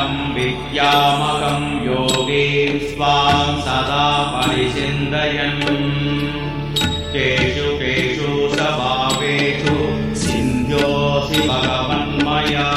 शरणम् विद्यामकम् योगी स्वां सदा परिचिन्तयन् केषु केषु स्वभावेषु सिन्ध्योऽसि भगवन्मया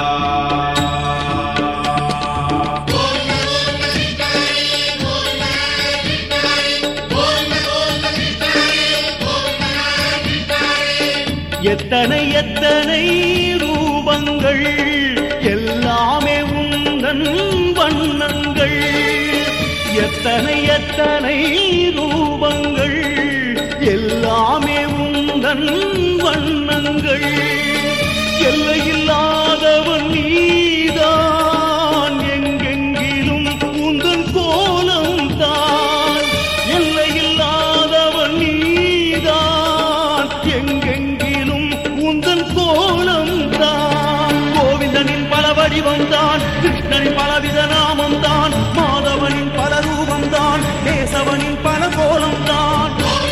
எத்தனை எத்தனை ரூபங்கள் எல்லாமே உந்தன் வண்ணங்கள் எத்தனை எத்தனை ரூபங்கள் எல்லாமே உந்தன் வண்ணங்கள் எல்லையில்லாதவன் நீதான் எங்கெங்கிலும் உந்தன் கோலம் தான் எல்லையில்லாதவன் நீதான் எங்கெங்கிலும் உந்தன் கோலம் தான் கோவிந்தனின் பல வடிவம் தான் கிருஷ்ணனின் பலவித நாமம் தான் மாதவனின் பல ரூபம் தான் கேசவனின் பல கோலம் தான்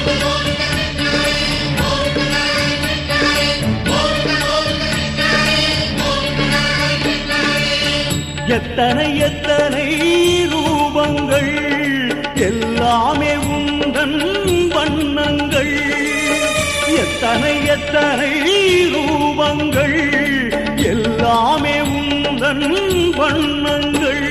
எத்தனை எத்தனை ரூபங்கள் எல்லாமே உந்தன் வண்ணங்கள் எத்தனை எத்தனை ரூபங்கள் எல்லாமே உந்தன் வண்ணங்கள்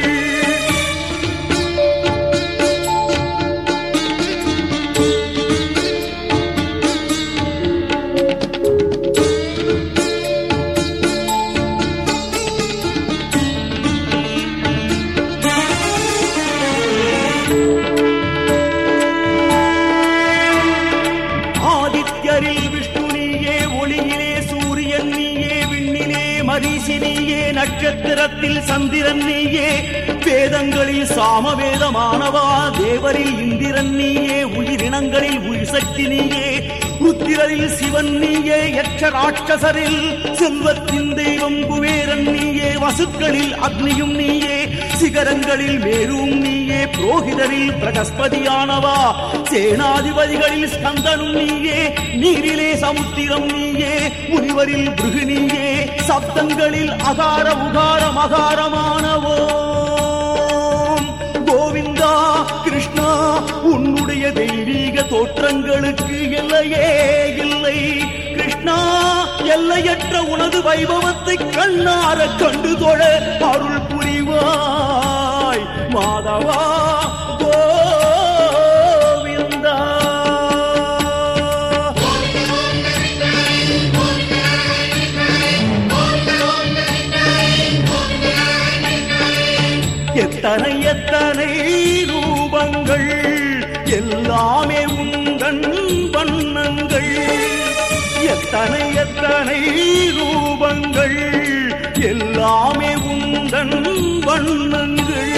ஆதித்யரில் விஷ்ணு நீயே ஒளியிலே சூரியன் நீயே விண்ணிலே மரீசி நீயே நட்சத்திரத்தில் சந்திரன் நீயே வேதங்களில் சாமவேதமானவா தேவரில் இந்திரன் நீயே உயிரினங்களில் உயிர் சக்தி நீயே ருத்திரரில் சிவன் நீயே யட்ச ராட்சசரில் செல்வத்தின் தெய்வம் குபேரன் நீயே வசுக்களில் அக்னியும் நீயே சிகரங்களில் மேரும் நீயே புரோகிதரில் பிரகஸ்பதியானவா சேனாதிபதிகளில் ஸ்கந்தனும் நீயே நீரிலே சமுத்திரம் நீயே முனிவரில் பிருகு நீயே சப்தங்களில் அகார உகார மகாரமானவோ கோவிந்தா கிருஷ்ணா உன்னுடைய தெய்வீக தோற்றங்களுக்கு எல்லையே இல்லை கிருஷ்ணா எல்லையற்ற உனது வைபவத்தை கண்ணார கண்டு தொழ அருள் புரிவாய் மாதவா கோவிந்தா எத்தனை எத்தனை ரூபங்கள் எல்லாமே உந்தன் வண்ணங்கள் எத்தனை எத்தனை ரூபங்கள் எல்லாமே உந்தன் வண்ணங்கள்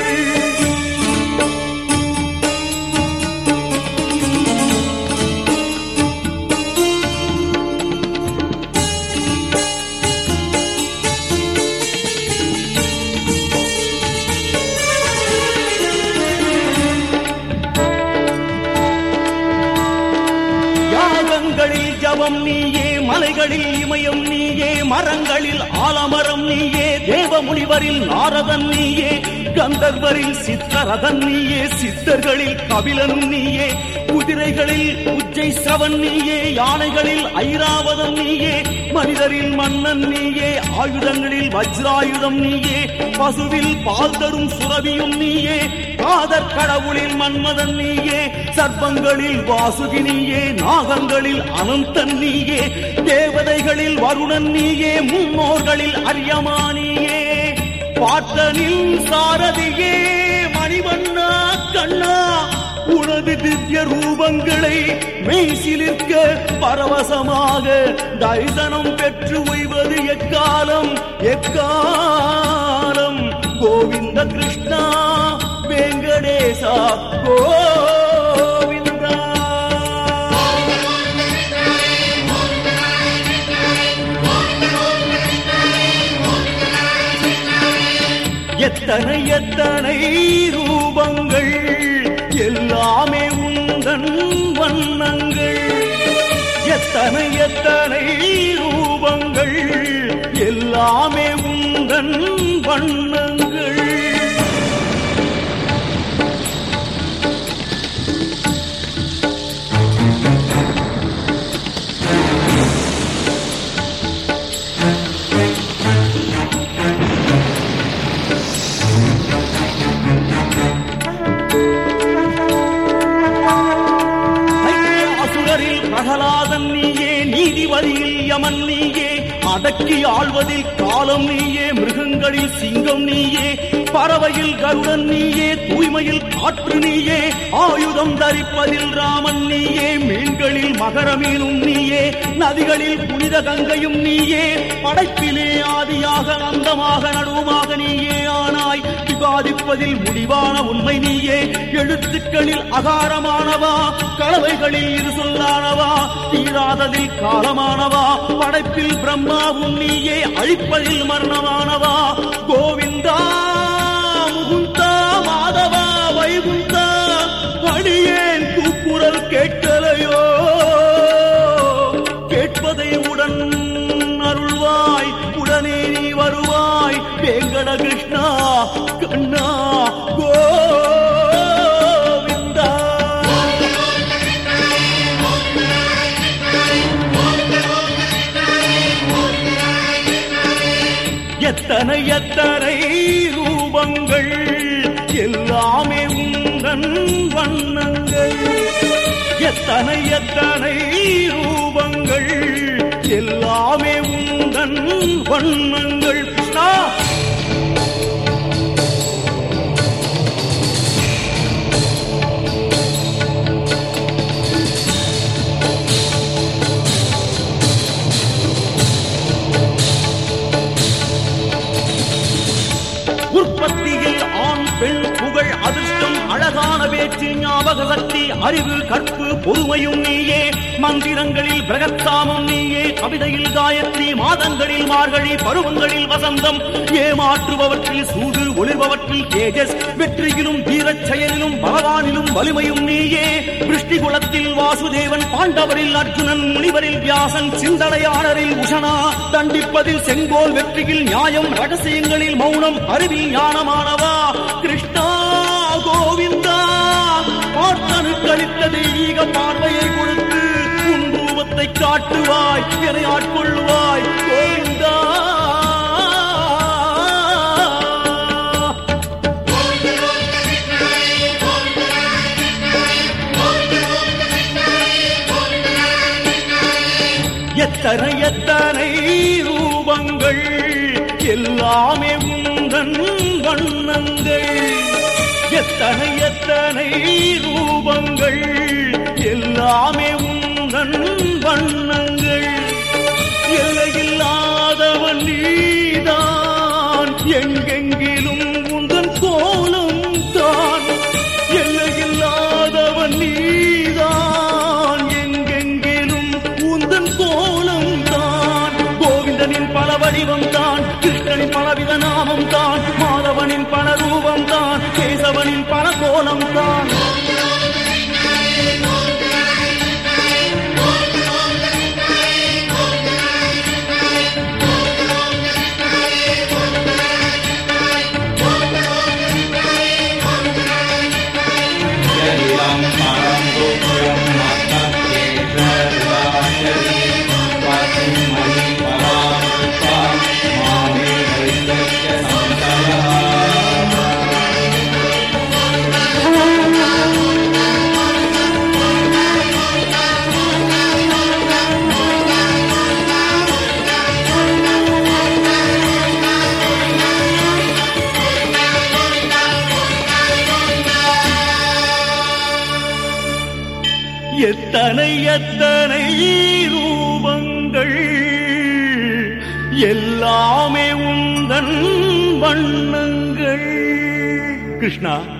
யாகங்களில் ஜபம் நீயே மலைகளில் இமயம் நீயே மரங்களில் ஆலமரம் நீயே தேவமுனிவரில் நாரதன் நீயே கந்தர்வரில் சித்தரதன் நீயே சித்தர்களில் கபிலனும் நீயே குதிரைகளில் உஜ்ஜை சிரவன் நீயே யானைகளில் ஐராவதம் நீயே மனிதரில் மன்னன் நீயே ஆயுதங்களில் வஜ்ராயுதம் நீயே பசுவில் பால் தரும் சுரபியும் நீயே காதற் கடவுளில் மன்மதன் நீயே சர்ப்பங்களில் வாசுகி நீயே நாகங்களில் அனந்தன் நீயே தேவதைகளில் வருணன் நீயே முன்னோர்களில் அரியமா நீயே பாட்டனில் சாரதியே மணிவண்ணா கண்ணா உனது திவ்ய ரூபங்களை மெய்சிலிருக்க பரவசமாக தரிசனம் பெற்று உய்வது எக்காலம் எக்காலம் கோவிந்த கிருஷ்ணா வெங்கடேசா கோவிந்தா எத்தனை எத்தனை ரூபங்கள் எல்லாமே உந்தன் வண்ணங்கள் எத்தனை எத்தனை ரூபங்கள் எல்லாமே உந்தன் வண்ணங்கள் நீதிபதியில் யமன் நீயே அடக்கி ஆள்வதில் காலம் நீயே மிருகங்களில் சிங்கம் நீயே பறவையில் கருடன் நீயே தூய்மையில் காற்று நீயே ஆயுதம் தரிப்பதில் ராமன் நீயே மீன்களில் மகர மீனும் நீயே நதிகளில் புனித கங்கையும் நீயே படைப்பிலே ஆதியாக அந்தமாக நடுவுமாக நீயே ஆனாய் விவாதிப்பதில் முடிவான உண்மை நீயே எழுத்துக்களில் அகாரமானவா கலவைகளில் இரு சொல்லானவா தீராததில் காலமானவா படைப்பில் பிரம்மாவும் நீயே அழிப்பதில் மரணமானவா கோவிந்தா முகுந்தா மாதவா வைகுந்தா அடியேன் கூக்குரல் கேட்கலையோ கேட்பதை உடன் அருள்வாய் உடனே நீ வருவாய் வேங்கட கிருஷ்ணா கண்ணா கோவிந்தா எத்தனை எத்தனை ரூபங்கள் எல்லாமே உந்தன் வண்ணங்கள் எத்தனை எத்தனை ரூபங்கள் எல்லாமே உந்தன் வண்ணங்கள் கிருஷ்ணா உற்பத்தியில் ஆண் பெண் புகழ் அதிர்ஷ்டம் அழகான பேச்சு ஞாபக சக்தி அறிவு கற்பு பொறுமையும் நீயே மந்திரங்களில் பிரகத்தாமம் நீயே கவிதையில் காயத்ரி மாதங்களில் மார்கழி பருவங்களில் வசந்தம் ஏமாற்றுபவற்றில் சூது ஒளிர்பவற்றில் தேஜஸ் வெற்றியிலும் வீரச் செயலிலும் பகவானிலும் வலிமையும் நீயே விருஷ்டி குலத்தில் வாசுதேவன் பாண்டவரில் அர்ஜுனன் முனிவரில் வியாசன் சிந்தனையாளரில் உஷனா தண்டிப்பதில் செங்கோல் வெற்றியில் நியாயம் ரகசியங்களில் மௌனம் அறிவில் ஞானமானவா கிருஷ்ணா கோவிந்தா பார்த்தனுக்கு அளித்த தெய்வீக பார்வையை கொடுத்து உன் ரூபத்தை காட்டுவாய் என ஆட்கொள்வாய் கோவிந்தா எத்தனை எத்தனை ரூபங்கள் எல்லாமே உந்தன் வண்ணங்கள் எத்தனை எத்தனை ரூபங்கள் எல்லாமே உந்தன் வண்ணங்கள் எல்லையில்லாதவன் நீதான் எங்கெங்கிலும் உந்தன் கோலம் தான் எல்லையில்லாதவன் நீதான் எங்கெங்கிலும் உந்தன் கோலம் தான் கோவிந்தனின் பல வடிவம் தான் கிருஷ்ணனின் பலவித நாமம் தான் மாதவனின் பல ரூபம் தான் கேசவனின் பல கோலம் தான் जलिलं परं दुःखं मत्तकेशराशरी पद्ममणि परामृता मामे वैदस्य संशयः எத்தனை எத்தனை ரூபங்கள் எல்லாமே உந்தன் வண்ணங்கள் கிருஷ்ணா